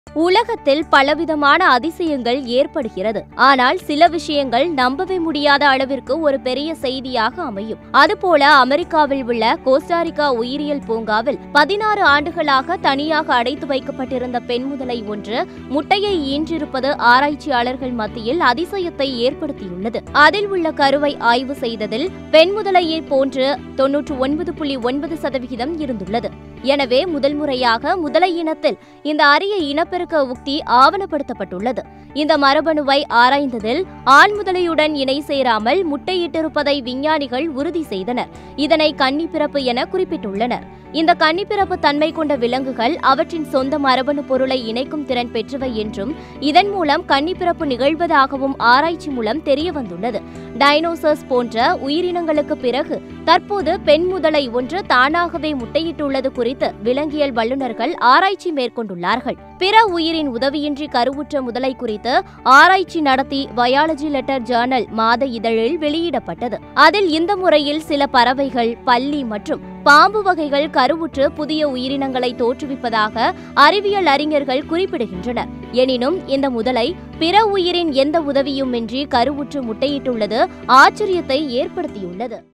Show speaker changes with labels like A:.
A: உலகத்தில் பலவிதமான அதிசயங்கள் ஏற்படுகிறது ஆனால் சில விஷயங்கள் நம்பவே முடியாத அளவிற்கு ஒரு பெரிய செய்தியாக அமையும் அதுபோல அமெரிக்காவில் உள்ள கோஸ்டாரிக்கா உயிரியல் பூங்காவில் பதினாறு ஆண்டுகளாக தனியாக அடைத்து வைக்கப்பட்டிருந்த பெண் முதலை ஒன்று முட்டையை ஈன்றிருப்பது ஆராய்ச்சியாளர்கள் மத்தியில் அதிசயத்தை ஏற்படுத்தியுள்ளது அதில் உள்ள கருவை ஆய்வு செய்ததில் பெண் முதலையை போன்று தொன்னூற்று ஒன்பது புள்ளி ஒன்பது சதவிகிதம் இருந்துள்ளது எனவே முதல் முறையாக முதலை இனத்தில் இந்த அரிய இனப்பெருக்க உக்தி ஆவணப்படுத்தப்பட்டுள்ளது இந்த மரபணுவை ஆராய்ந்ததில் ஆண் முதலையுடன் இணை சேராமல் முட்டையிட்டிருப்பதை விஞ்ஞானிகள் உறுதி செய்தனர் இதனை கன்னிப்பிறப்பு என குறிப்பிட்டுள்ளனர் இந்த கன்னிப்பிறப்பு தன்மை கொண்ட விலங்குகள் அவற்றின் சொந்த மரபணு பொருளை இணைக்கும் திறன் பெற்றவை என்றும் இதன் மூலம் கன்னிப்பிறப்பு நிகழ்வதாகவும் ஆராய்ச்சி மூலம் தெரியவந்துள்ளது டைனோசர்ஸ் போன்ற உயிரினங்களுக்கு பிறகு தற்போது பெண் முதலை ஒன்று தானாகவே முட்டையிட்டுள்ளது குறித்து விலங்கியல் வல்லுநர்கள் ஆராய்ச்சி மேற்கொண்டுள்ளார்கள் பிற உயிரின் உதவியின்றி கருவுற்ற முதலை குறித்து ஆராய்ச்சி நடத்தி பயாலஜி லெட்டர் ஜேர்னல் மாத இதழில் வெளியிடப்பட்டது அதில் இந்த முறையில் சில பறவைகள் பல்லி மற்றும் பாம்பு வகைகள் கருவுற்று புதிய உயிரினங்களை தோற்றுவிப்பதாக அறிவியல் அறிஞர்கள் குறிப்பிடுகின்றனர் எனினும் இந்த முதலை பிற உயிரின் எந்த உதவியுமின்றி கருவுற்று முட்டையிட்டுள்ளது ஆச்சரியத்தை ஏற்படுத்தியுள்ளது